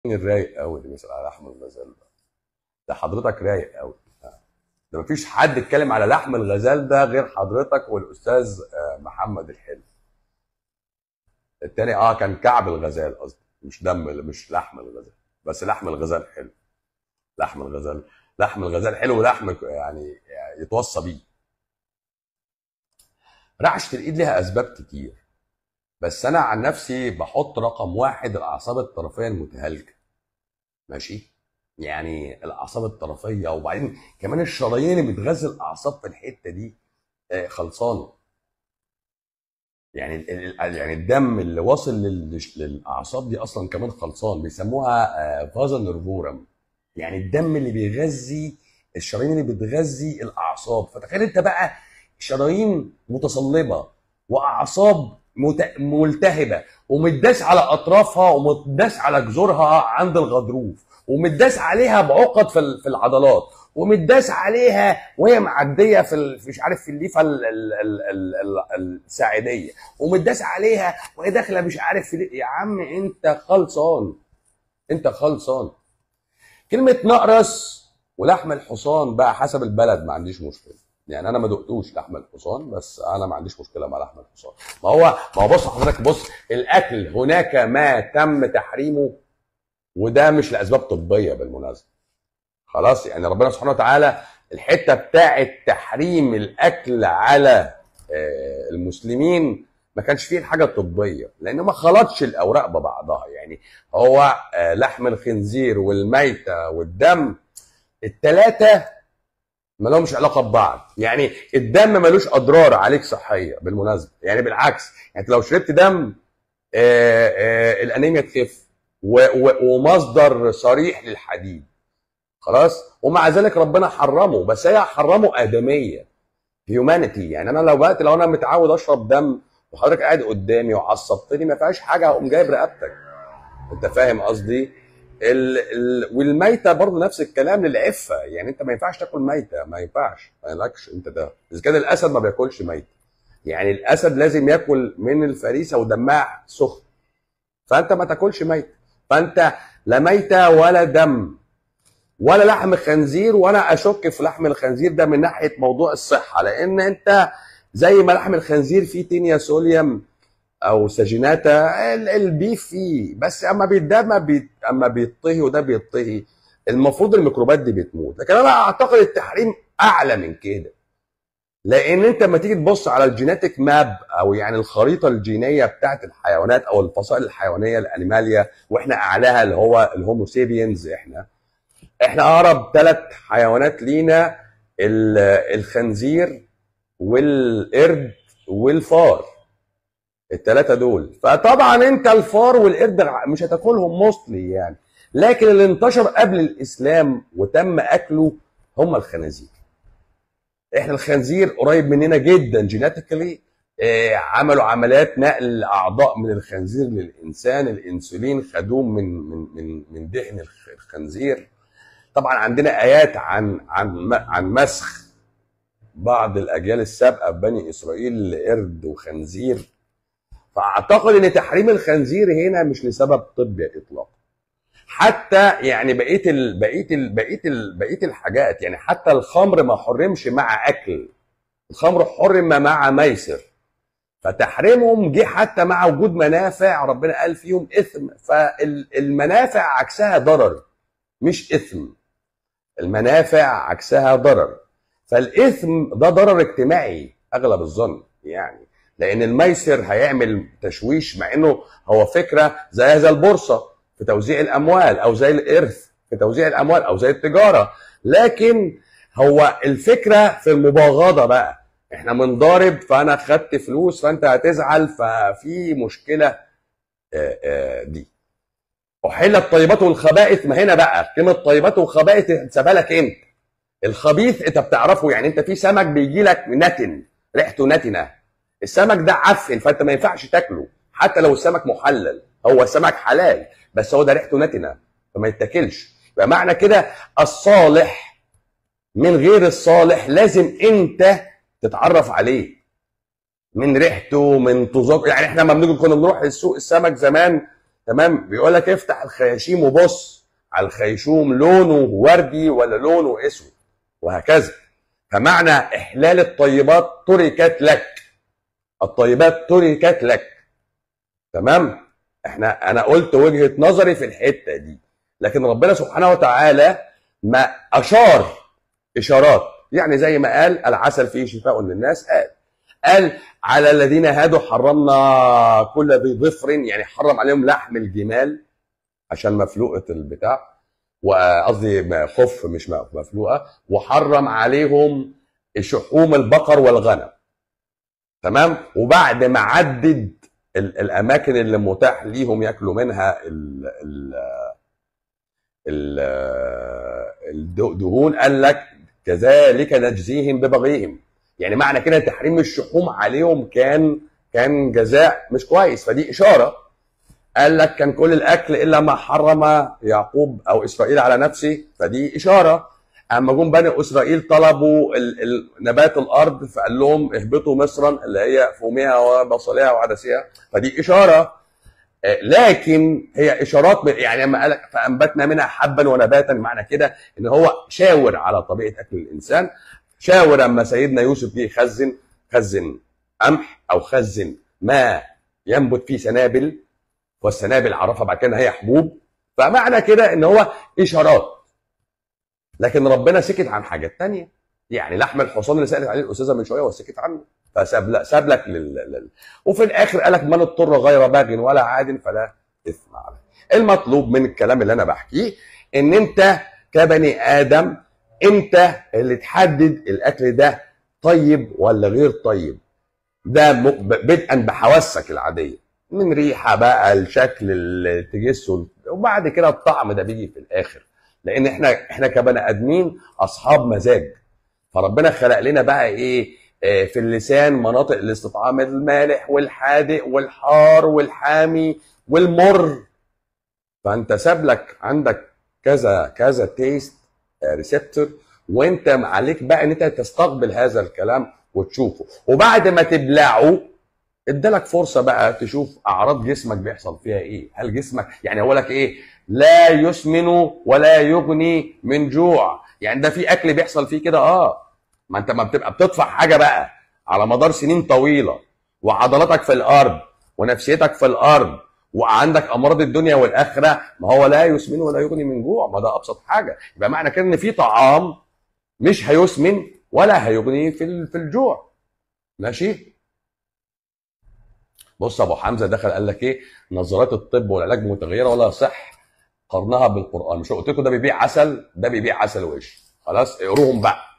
مين الرايق قوي اللي بيسال على لحم الغزال ده ده حضرتك رايق قوي ده مفيش حد اتكلم على لحم الغزال ده غير حضرتك والاستاذ آه، محمد الحلو التاني اه كان كعب الغزال قصدي مش دم مش لحم الغزال بس لحم الغزال حلو لحم الغزال لحم الغزال حلو ولحم يعني يتوصى بيه رعشة الايد لها اسباب كتير بس انا عن نفسي بحط رقم واحد الاعصاب الطرفيه المتهالكه ماشي يعني الاعصاب الطرفيه وبعدين كمان الشرايين اللي بتغذي الاعصاب في الحته دي آه، خلصانه يعني ال- ال- يعني الدم اللي واصل لل- للاعصاب دي اصلا كمان خلصان بيسموها فازا نيرفورم يعني الدم اللي بيغذي الشرايين اللي بتغذي الاعصاب فتخيل انت بقى شرايين متصلبه واعصاب مت- ملتهبه ومتداس على اطرافها ومتداس على جذورها عند الغضروف ومتداس عليها بعقد في ال- في العضلات ومتداس عليها وهي معديه في ال- في مش عارف في الليفه ال- ال- ال- ال- ال- الساعديه ومتداس عليها وهي داخله مش عارف في ال- يا عم انت خلصان انت خلصان كلمه نقرس ولحم الحصان بقى حسب البلد ما عنديش مشكله يعني انا ما دقتوش لحم الحصان بس انا ما عنديش مشكله مع لحم الحصان ما هو ما هو بص حضرتك بص الاكل هناك ما تم تحريمه وده مش لاسباب طبيه بالمناسبه خلاص يعني ربنا سبحانه وتعالى الحته بتاعه تحريم الاكل على آه، المسلمين ما كانش فيه الحاجه الطبيه لانه ما خلطش الاوراق ببعضها يعني هو آه، لحم الخنزير والميته والدم الثلاثه ما لهمش علاقه ببعض يعني الدم ملوش اضرار عليك صحيه بالمناسبه يعني بالعكس يعني لو شربت دم آه، آه، الانيميا تخف و- و- ومصدر صريح للحديد خلاص ومع ذلك ربنا حرمه بس هي حرمه ادميه هيومانيتي يعني انا لو بقى لو انا متعود اشرب دم وحضرتك قاعد قدامي وعصبتني ما فيهاش حاجه هقوم جايب رقبتك انت فاهم قصدي ال... ال... والميته برضه نفس الكلام للعفه يعني انت ما ينفعش تاكل ميته ما ينفعش ما ينفعش انت ده اذا كان الاسد ما بياكلش ميته يعني الاسد لازم ياكل من الفريسه ودمها سخن فانت ما تاكلش ميته فانت لا ميته ولا دم ولا لحم خنزير وانا اشك في لحم الخنزير ده من ناحيه موضوع الصحه لان انت زي ما لحم الخنزير فيه تينيا سوليوم او ساجيناتا ال- البيف فيه بس اما بيتده ما بيت اما بيطهي وده بيطهي المفروض الميكروبات دي بتموت لكن انا اعتقد التحريم اعلى من كده لان انت لما تيجي تبص على الجيناتيك ماب او يعني الخريطه الجينيه بتاعت الحيوانات او الفصائل الحيوانيه الانيماليا واحنا اعلاها اللي هو الهومو سيبينز احنا احنا اقرب ثلاث حيوانات لينا ال- الخنزير والقرد والفار الثلاثه دول فطبعا انت الفار والقرد مش هتاكلهم موستلي يعني لكن اللي انتشر قبل الاسلام وتم اكله هم الخنازير احنا الخنزير قريب مننا جدا جيناتيكالي عملوا عمليات نقل اعضاء من الخنزير للانسان الانسولين خدوه من من من من دهن الخ- الخنزير طبعا عندنا ايات عن عن عن مسخ بعض الاجيال السابقه بني اسرائيل لقرد وخنزير فاعتقد ان تحريم الخنزير هنا مش لسبب طبي اطلاقا حتى يعني بقيه ال بقيه ال بقيه ال بقيه الحاجات يعني حتى الخمر ما حرمش مع اكل الخمر حرم مع ميسر فتحريمهم جه حتى مع وجود منافع ربنا قال فيهم اثم فالمنافع عكسها ضرر مش اثم المنافع عكسها ضرر فالاثم ده ضرر اجتماعي اغلب الظن يعني لان الميسر هيعمل تشويش مع انه هو فكره زي زي البورصه في توزيع الاموال او زي الارث في توزيع الاموال او زي التجاره لكن هو الفكره في المباغضه بقى احنا بنضارب فانا خدت فلوس فانت هتزعل ففي مشكله آه، آه، دي احل الطيبات والخبائث ما هنا بقى كلمه طيبات وخبائث تحسبها لك انت الخبيث انت بتعرفه يعني انت في سمك بيجي لك نتن ريحته نتنه السمك ده عفن فانت ما ينفعش تاكله حتى لو السمك محلل هو السمك حلال بس هو ده ريحته نتنه فما يتاكلش يبقى معنى كده الصالح من غير الصالح لازم انت تتعرف عليه من ريحته من تذوق يعني احنا لما بنيجي كنا بنروح السوق السمك زمان تمام بيقول لك افتح الخياشيم وبص على الخيشوم لونه وردي ولا لونه اسود وهكذا فمعنى احلال الطيبات تركت لك الطيبات تركت لك تمام احنا انا قلت وجهه نظري في الحته دي لكن ربنا سبحانه وتعالى ما اشار اشارات يعني زي ما قال العسل فيه شفاء للناس قال قال على الذين هادوا حرمنا كل ذي ظفر يعني حرم عليهم لحم الجمال عشان مفلوقه البتاع وقصدي خف مش مفلوقه وحرم عليهم شحوم البقر والغنم تمام وبعد ما عدد الاماكن اللي متاح ليهم ياكلوا منها ال ال ال الدهون قال لك كذلك نجزيهم ببغيهم يعني معنى كده تحريم الشحوم عليهم كان كان جزاء مش كويس فدي اشاره قال لك كان كل الاكل الا ما حرم يعقوب او اسرائيل على نفسه فدي اشاره اما جم بني اسرائيل طلبوا ال- ال- نبات الارض فقال لهم اهبطوا مصرا اللي هي فومها وبصلها وعدسها فدي اشاره آه، لكن هي اشارات من- يعني لما قال لك فانبتنا منها حبا ونباتا معنى كده ان هو شاور على طبيعه اكل الانسان شاور اما سيدنا يوسف جه يخزن خزن قمح او خزن ما ينبت فيه سنابل والسنابل عرفها بعد كده إن هي حبوب فمعنى كده ان هو اشارات لكن ربنا سكت عن حاجات تانية يعني لحم الحصان اللي سالت عليه الاستاذه من شويه وسكت عنه فساب لك ساب لك لل... لل... وفي الاخر قال لك من اضطر غير باغ ولا عاد فلا اثم عليه المطلوب من الكلام اللي انا بحكيه ان انت كبني ادم انت اللي تحدد الاكل ده طيب ولا غير طيب ده م- ب- بدءا بحواسك العاديه من ريحه بقى الشكل التجسس وبعد كده الطعم ده بيجي في الاخر لان احنا احنا كبني ادمين اصحاب مزاج فربنا خلق لنا بقى ايه آه، في اللسان مناطق الاستطعام المالح والحادق والحار والحامي والمر فانت ساب لك عندك كذا كذا تيست ريسبتور وانت عليك بقى ان انت تستقبل هذا الكلام وتشوفه وبعد ما تبلعه ادالك فرصه بقى تشوف اعراض جسمك بيحصل فيها ايه هل جسمك يعني اقول لك ايه لا يسمن ولا يغني من جوع يعني ده في اكل بيحصل فيه كده اه ما انت ما بتبقى بتدفع حاجه بقى على مدار سنين طويله وعضلاتك في الارض ونفسيتك في الارض وعندك امراض الدنيا والاخره ما هو لا يسمن ولا يغني من جوع ما ده ابسط حاجه يبقى معنى كده ان في طعام مش هيسمن ولا هيغني في ال- في الجوع ماشي بص ابو حمزه دخل قال لك ايه نظريات الطب والعلاج متغيره ولا صح قرنها بالقران مش قلت لكم ده بيبيع عسل ده بيبيع عسل وش خلاص اقروهم بقى